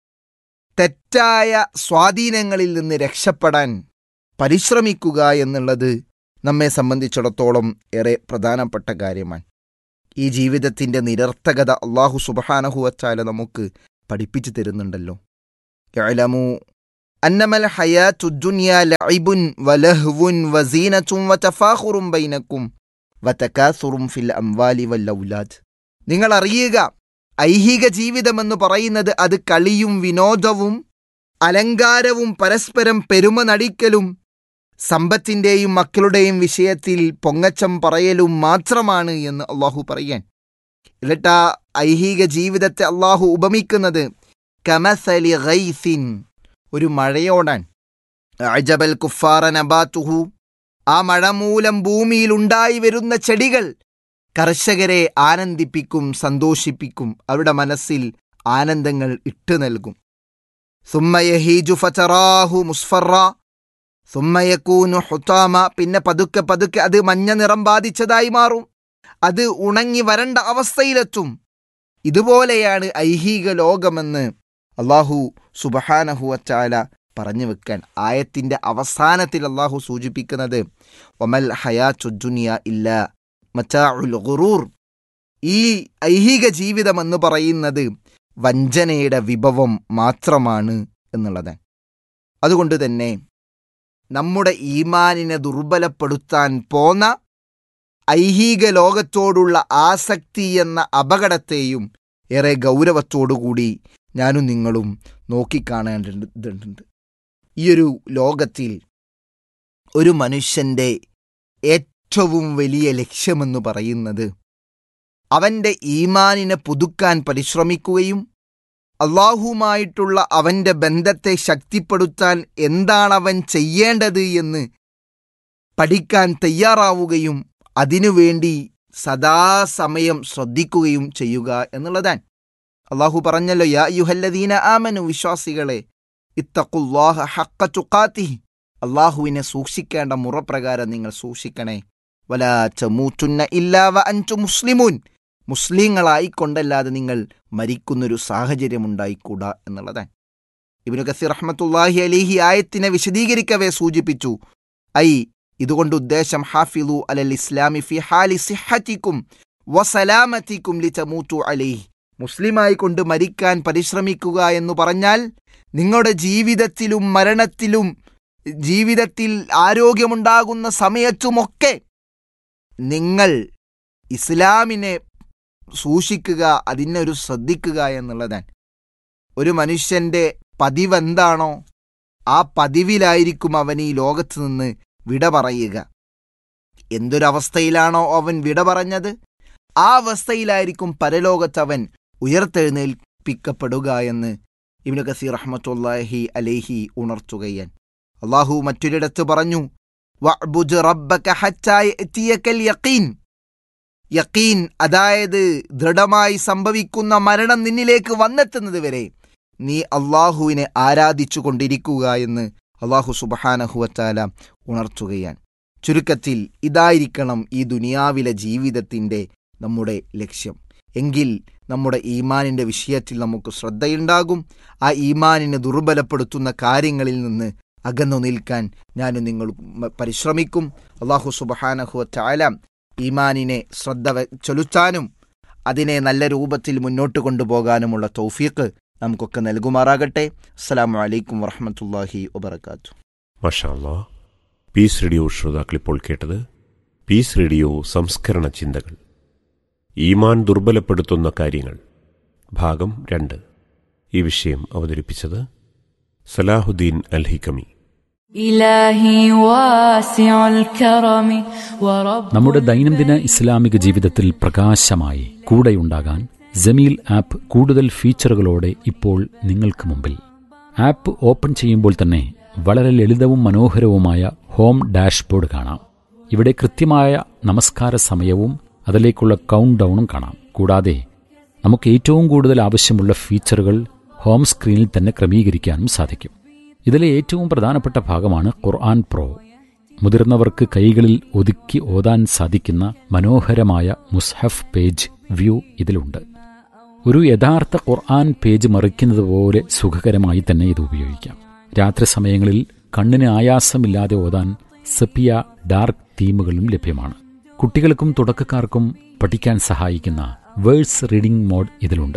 തെറ്റായ സ്വാധീനങ്ങളിൽ നിന്ന് രക്ഷപ്പെടാൻ പരിശ്രമിക്കുക എന്നുള്ളത് നമ്മെ സംബന്ധിച്ചിടത്തോളം ഏറെ പ്രധാനപ്പെട്ട കാര്യമാണ് ഈ ജീവിതത്തിൻ്റെ നിരർത്ഥകത അള്ളാഹു സുബഹാനഹുവച്ചാല നമുക്ക് പഠിപ്പിച്ചു തരുന്നുണ്ടല്ലോ ഇഅ്ലമൂ അന്നമൽ ഹയാത്തു ദുനിയ ലഇബുൻ വലഹ്വുൻ വസീനത്തും വതഫാഖുറും ബൈനക്കും വതകാസുറും ഫിൽ അംവാലി വൽ ഔലാദ് നിങ്ങൾ അറിയുക ഐഹിക ജീവിതമെന്ന് പറയുന്നത് അത് കളിയും വിനോദവും അലങ്കാരവും പരസ്പരം പെരുമ നടിക്കലും സമ്പത്തിൻ്റെയും മക്കളുടെയും വിഷയത്തിൽ പൊങ്ങച്ചം പറയലും മാത്രമാണ് എന്ന് അള്ളാഹു പറയാൻ എന്നിട്ട് ആ ഐഹിക ജീവിതത്തെ അള്ളാഹു ഉപമിക്കുന്നത് കമസലി ഗൈസിൻ ഒരു മഴയോടാൻ അജബൽ കുഫാറ നബാത്തുഹു ആ മഴ മൂലം ഭൂമിയിൽ ഉണ്ടായി വരുന്ന ചെടികൾ കർഷകരെ ആനന്ദിപ്പിക്കും സന്തോഷിപ്പിക്കും അവരുടെ മനസ്സിൽ ആനന്ദങ്ങൾ ഇട്ടു നൽകും സുമ്മയഹീജു ഫചറാഹു മുസ്ഫറ സുമ്മയക്കൂനു ഹുത്താമ പിന്നെ പതുക്കെ പതുക്കെ അത് മഞ്ഞ നിറം ബാധിച്ചതായി മാറും അത് ഉണങ്ങി വരണ്ട അവസ്ഥയിലെത്തും ഇതുപോലെയാണ് ഐഹിക ലോകമെന്ന് അള്ളാഹു സുബഹാനഹുവച്ചാല പറഞ്ഞു വെക്കാൻ ആയത്തിന്റെ അവസാനത്തിൽ അള്ളാഹു സൂചിപ്പിക്കുന്നത് ഒമൽ ഹയാച്ചുദ്ദുനിയ ഇല്ല മറ്റാഉൽ ഗുറൂർ ഈ ഐഹിക ജീവിതം എന്ന് പറയുന്നത് വഞ്ചനയുടെ വിഭവം മാത്രമാണ് എന്നുള്ളതാണ് അതുകൊണ്ട് തന്നെ നമ്മുടെ ഈമാനിനെ ദുർബലപ്പെടുത്താൻ പോന്ന ഐഹിക ലോകത്തോടുള്ള ആസക്തി എന്ന അപകടത്തെയും ഏറെ ഗൗരവത്തോടുകൂടി ഞാനും നിങ്ങളും നോക്കിക്കാണേണ്ടതുണ്ട് ഈയൊരു ലോകത്തിൽ ഒരു മനുഷ്യൻ്റെ ഏറ്റവും വലിയ ലക്ഷ്യമെന്ന് പറയുന്നത് അവൻ്റെ ഈമാനിനെ പുതുക്കാൻ പരിശ്രമിക്കുകയും അള്ളാഹുമായിട്ടുള്ള അവൻ്റെ ബന്ധത്തെ ശക്തിപ്പെടുത്താൻ എന്താണ് അവൻ ചെയ്യേണ്ടത് എന്ന് പഠിക്കാൻ തയ്യാറാവുകയും അതിനുവേണ്ടി സദാസമയം ശ്രദ്ധിക്കുകയും ചെയ്യുക എന്നുള്ളതാണ് അള്ളാഹു പറഞ്ഞല്ലോ യാ യുഹല്ലദീന ആമനു വിശ്വാസികളെ ഇത്തഖുല്ലാഹ ഹക്ക ചുക്കാത്തിഹി അള്ളാഹുവിനെ സൂക്ഷിക്കേണ്ട മുറപ്രകാരം നിങ്ങൾ സൂക്ഷിക്കണേ വലാ ചമൂറ്റുന്ന ഇല്ലാവ അഞ്ചു മുസ്ലിമൂൻ മുസ്ലിങ്ങളായിക്കൊണ്ടല്ലാതെ നിങ്ങൾ മരിക്കുന്നൊരു സാഹചര്യമുണ്ടായിക്കൂടാ എന്നുള്ളതാണ് ഇബിനു കസീർ റഹ്മത്തുല്ലാഹി അലിഹി ആയത്തിനെ വിശദീകരിക്കവേ സൂചിപ്പിച്ചു ഐ ഇതുകൊണ്ട് ഉദ്ദേശം ഹാഫിലു അലൽ ഇസ്ലാമി ഫി ഹാലി സിഹത്തിക്കും വസലാമത്തിക്കും ലി ചമൂത്തു അലൈഹി മുസ്ലിമായി കൊണ്ട് മരിക്കാൻ പരിശ്രമിക്കുക എന്ന് പറഞ്ഞാൽ നിങ്ങളുടെ ജീവിതത്തിലും മരണത്തിലും ജീവിതത്തിൽ ആരോഗ്യമുണ്ടാകുന്ന സമയത്തുമൊക്കെ നിങ്ങൾ ഇസ്ലാമിനെ സൂക്ഷിക്കുക അതിനൊരു ശ്രദ്ധിക്കുക എന്നുള്ളതാണ് ഒരു മനുഷ്യന്റെ പതിവ് എന്താണോ ആ പതിവിലായിരിക്കും അവൻ ഈ ലോകത്ത് നിന്ന് വിട പറയുക എന്തൊരവസ്ഥയിലാണോ അവൻ വിട പറഞ്ഞത് ആ അവസ്ഥയിലായിരിക്കും പരലോകത്ത് അവൻ ഉയർത്തെഴുന്നേൽപ്പിക്കപ്പെടുക എന്ന് ഇബ്നു കസീർ റഹ്മത്തുല്ലാഹി അലേഹി ഉണർത്തുകയാൻ അള്ളാഹു മറ്റൊരിടത്ത് പറഞ്ഞു വഅ്ബുദ് റബ്ബക ഹത്താ യഅതിയക്കൽ യഖീൻ യഖീൻ അതായത് ദൃഢമായി സംഭവിക്കുന്ന മരണം നിന്നിലേക്ക് വന്നെത്തുന്നത് വരെ നീ അള്ളാഹുവിനെ ആരാധിച്ചു കൊണ്ടിരിക്കുക എന്ന് അള്ളാഹു സുബഹാനഹുവത്താല ഉണർത്തുകയാണ് ചുരുക്കത്തിൽ ഇതായിരിക്കണം ഈ ദുനിയാവിലെ ജീവിതത്തിൻ്റെ നമ്മുടെ ലക്ഷ്യം എങ്കിൽ നമ്മുടെ ഈമാനിൻ്റെ വിഷയത്തിൽ നമുക്ക് ശ്രദ്ധയുണ്ടാകും ആ ഈമാനിനെ ദുർബലപ്പെടുത്തുന്ന കാര്യങ്ങളിൽ നിന്ന് അകന്നു നിൽക്കാൻ ഞാനും നിങ്ങൾ പരിശ്രമിക്കും അള്ളാഹു സുബഹാനഹുവത്താല ഈമാനിനെ ശ്രദ്ധ വെ- ചെലുത്താനും അതിനെ നല്ല രൂപത്തിൽ മുന്നോട്ട് കൊണ്ടുപോകാനുമുള്ള തൗഫീഖ് നമുക്കൊക്കെ നൽകുമാറാകട്ടെ അസ്സലാമു അലൈക്കും വറഹമത്തല്ലാഹി വബർക്കാത്തു മഷാല്ലാ പീസ് റേഡിയോ ശ്രോതാക്കൾ ഇപ്പോൾ കേട്ടത് പീസ് റേഡിയോ സംസ്കരണ ചിന്തകൾ ഈമാൻ ദുർബലപ്പെടുത്തുന്ന കാര്യങ്ങൾ ഭാഗം രണ്ട് ഈ വിഷയം അവതരിപ്പിച്ചത് സലാഹുദ്ദീൻ അൽ ഹിക്കമി إلهي واسع الكرم ورب നമ്മുടെ ദൈനംദിന ഇസ്ലാമിക ജീവിതത്തിൽ പ്രകാശമായി കൂടെയുണ്ടാകാൻ ജമീൽ ആപ്പ് കൂടുതൽ ഫീച്ചറുകളോടെ ഇപ്പോൾ നിങ്ങൾക്ക് മുമ്പിൽ ആപ്പ് ഓപ്പൺ ചെയ്യുമ്പോൾ തന്നെ വളരെ ലളിതവും മനോഹരവുമായ ഹോം ഡാഷ്ബോർഡ് കാണാം ഇവിടെ കൃത്യമായ നമസ്കാര സമയവും അതിലേക്കുള്ള കൗണ്ട് ഡൗണും കാണാം കൂടാതെ നമുക്ക് ഏറ്റവും കൂടുതൽ ആവശ്യമുള്ള ഫീച്ചറുകൾ ഹോം സ്ക്രീനിൽ തന്നെ ക്രമീകരിക്കാനും സാധിക്കും ഇതിലെ ഏറ്റവും പ്രധാനപ്പെട്ട ഭാഗമാണ് ഖുർആൻ പ്രോ മുതിർന്നവർക്ക് കൈകളിൽ ഒതുക്കി ഓതാൻ സാധിക്കുന്ന മനോഹരമായ മുസ്ഹഫ് പേജ് വ്യൂ ഇതിലുണ്ട് ഒരു യഥാർത്ഥ ഖുർആൻ പേജ് മറിക്കുന്നത് പോലെ സുഖകരമായി തന്നെ ഇത് ഉപയോഗിക്കാം രാത്രി സമയങ്ങളിൽ കണ്ണിന് ആയാസമില്ലാതെ ഓതാൻ സെപ്പിയ ഡാർക്ക് തീമുകളും ലഭ്യമാണ് കുട്ടികൾക്കും തുടക്കക്കാർക്കും പഠിക്കാൻ സഹായിക്കുന്ന വേഴ്സ് റീഡിംഗ് മോഡ് ഇതിലുണ്ട്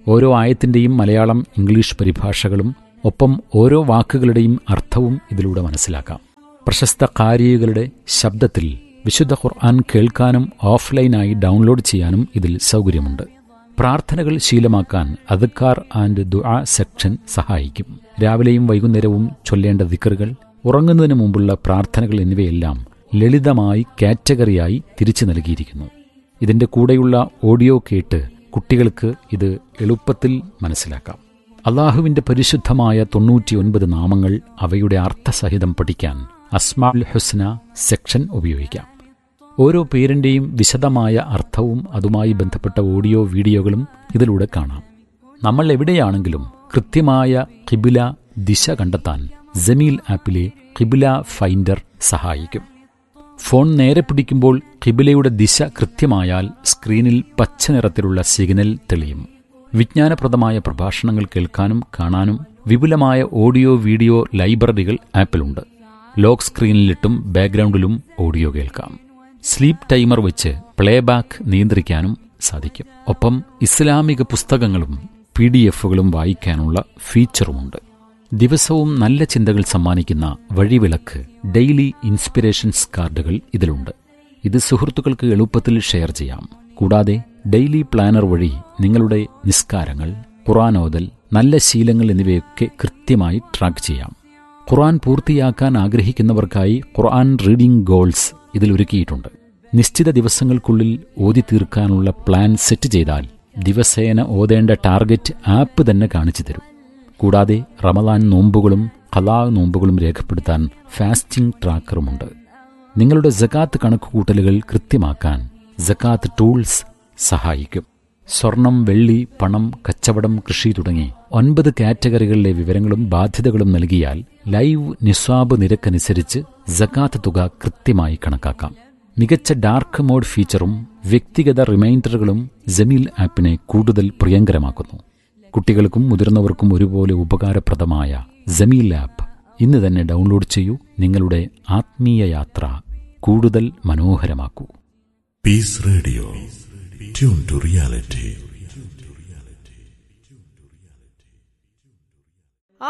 ഓരോ ആയത്തിൻ്റെയും മലയാളം ഇംഗ്ലീഷ് പരിഭാഷകളും ഒപ്പം ഓരോ വാക്കുകളുടെയും അർത്ഥവും ഇതിലൂടെ മനസ്സിലാക്കാം പ്രശസ്ത കാരികളുടെ ശബ്ദത്തിൽ വിശുദ്ധ ഖുർആൻ കേൾക്കാനും ഓഫ്ലൈനായി ഡൗൺലോഡ് ചെയ്യാനും ഇതിൽ സൗകര്യമുണ്ട് പ്രാർത്ഥനകൾ ശീലമാക്കാൻ അദ്ക്കാർ ആൻഡ് ദുആ സെക്ഷൻ സഹായിക്കും രാവിലെയും വൈകുന്നേരവും ചൊല്ലേണ്ട ദിക്കറുകൾ ഉറങ്ങുന്നതിന് മുമ്പുള്ള പ്രാർത്ഥനകൾ എന്നിവയെല്ലാം ലളിതമായി കാറ്റഗറിയായി തിരിച്ചു നൽകിയിരിക്കുന്നു ഇതിന്റെ കൂടെയുള്ള ഓഡിയോ കേട്ട് കുട്ടികൾക്ക് ഇത് എളുപ്പത്തിൽ മനസ്സിലാക്കാം അള്ളാഹുവിന്റെ പരിശുദ്ധമായ തൊണ്ണൂറ്റിയൊൻപത് നാമങ്ങൾ അവയുടെ അർത്ഥസഹിതം പഠിക്കാൻ അസ്മാൽ ഹുസ്ന സെക്ഷൻ ഉപയോഗിക്കാം ഓരോ പേരിന്റെയും വിശദമായ അർത്ഥവും അതുമായി ബന്ധപ്പെട്ട ഓഡിയോ വീഡിയോകളും ഇതിലൂടെ കാണാം നമ്മൾ എവിടെയാണെങ്കിലും കൃത്യമായ കിബില ദിശ കണ്ടെത്താൻ ജമീൽ ആപ്പിലെ കിബില ഫൈൻഡർ സഹായിക്കും ഫോൺ നേരെ പിടിക്കുമ്പോൾ കിബിലയുടെ ദിശ കൃത്യമായാൽ സ്ക്രീനിൽ പച്ച നിറത്തിലുള്ള സിഗ്നൽ തെളിയും വിജ്ഞാനപ്രദമായ പ്രഭാഷണങ്ങൾ കേൾക്കാനും കാണാനും വിപുലമായ ഓഡിയോ വീഡിയോ ലൈബ്രറികൾ ആപ്പിലുണ്ട് ലോക്ക് സ്ക്രീനിലിട്ടും ബാക്ക്ഗ്രൗണ്ടിലും ഓഡിയോ കേൾക്കാം സ്ലീപ്പ് ടൈമർ വെച്ച് പ്ലേബാക്ക് നിയന്ത്രിക്കാനും സാധിക്കും ഒപ്പം ഇസ്ലാമിക പുസ്തകങ്ങളും പി ഡി എഫുകളും വായിക്കാനുള്ള ഫീച്ചറുമുണ്ട് ദിവസവും നല്ല ചിന്തകൾ സമ്മാനിക്കുന്ന വഴിവിളക്ക് ഡെയിലി ഇൻസ്പിറേഷൻസ് കാർഡുകൾ ഇതിലുണ്ട് ഇത് സുഹൃത്തുക്കൾക്ക് എളുപ്പത്തിൽ ഷെയർ ചെയ്യാം കൂടാതെ ഡെയിലി പ്ലാനർ വഴി നിങ്ങളുടെ നിസ്കാരങ്ങൾ ഖുറാനോദൽ നല്ല ശീലങ്ങൾ എന്നിവയൊക്കെ കൃത്യമായി ട്രാക്ക് ചെയ്യാം ഖുർആൻ പൂർത്തിയാക്കാൻ ആഗ്രഹിക്കുന്നവർക്കായി ഖുർആൻ റീഡിംഗ് ഗോൾസ് ഇതിൽ ഒരുക്കിയിട്ടുണ്ട് നിശ്ചിത ദിവസങ്ങൾക്കുള്ളിൽ ഓതി തീർക്കാനുള്ള പ്ലാൻ സെറ്റ് ചെയ്താൽ ദിവസേന ഓതേണ്ട ടാർഗറ്റ് ആപ്പ് തന്നെ കാണിച്ചു തരും കൂടാതെ റമദാൻ നോമ്പുകളും കലാ നോമ്പുകളും രേഖപ്പെടുത്താൻ ഫാസ്റ്റിംഗ് ട്രാക്കറുമുണ്ട് നിങ്ങളുടെ ജക്കാത്ത് കണക്കുകൂട്ടലുകൾ കൃത്യമാക്കാൻ ജക്കാത്ത് ടൂൾസ് സഹായിക്കും സ്വർണം വെള്ളി പണം കച്ചവടം കൃഷി തുടങ്ങി ഒൻപത് കാറ്റഗറികളിലെ വിവരങ്ങളും ബാധ്യതകളും നൽകിയാൽ ലൈവ് നിസ്വാബ് നിരക്കനുസരിച്ച് ജക്കാത്ത് തുക കൃത്യമായി കണക്കാക്കാം മികച്ച ഡാർക്ക് മോഡ് ഫീച്ചറും വ്യക്തിഗത റിമൈൻഡറുകളും ജമീൽ ആപ്പിനെ കൂടുതൽ പ്രിയങ്കരമാക്കുന്നു കുട്ടികൾക്കും മുതിർന്നവർക്കും ഒരുപോലെ ഉപകാരപ്രദമായ ജമീൽ ആപ്പ് ഇന്ന് തന്നെ ഡൗൺലോഡ് ചെയ്യൂ നിങ്ങളുടെ ആത്മീയ യാത്ര കൂടുതൽ മനോഹരമാക്കൂ Peace Radio. Tune to reality.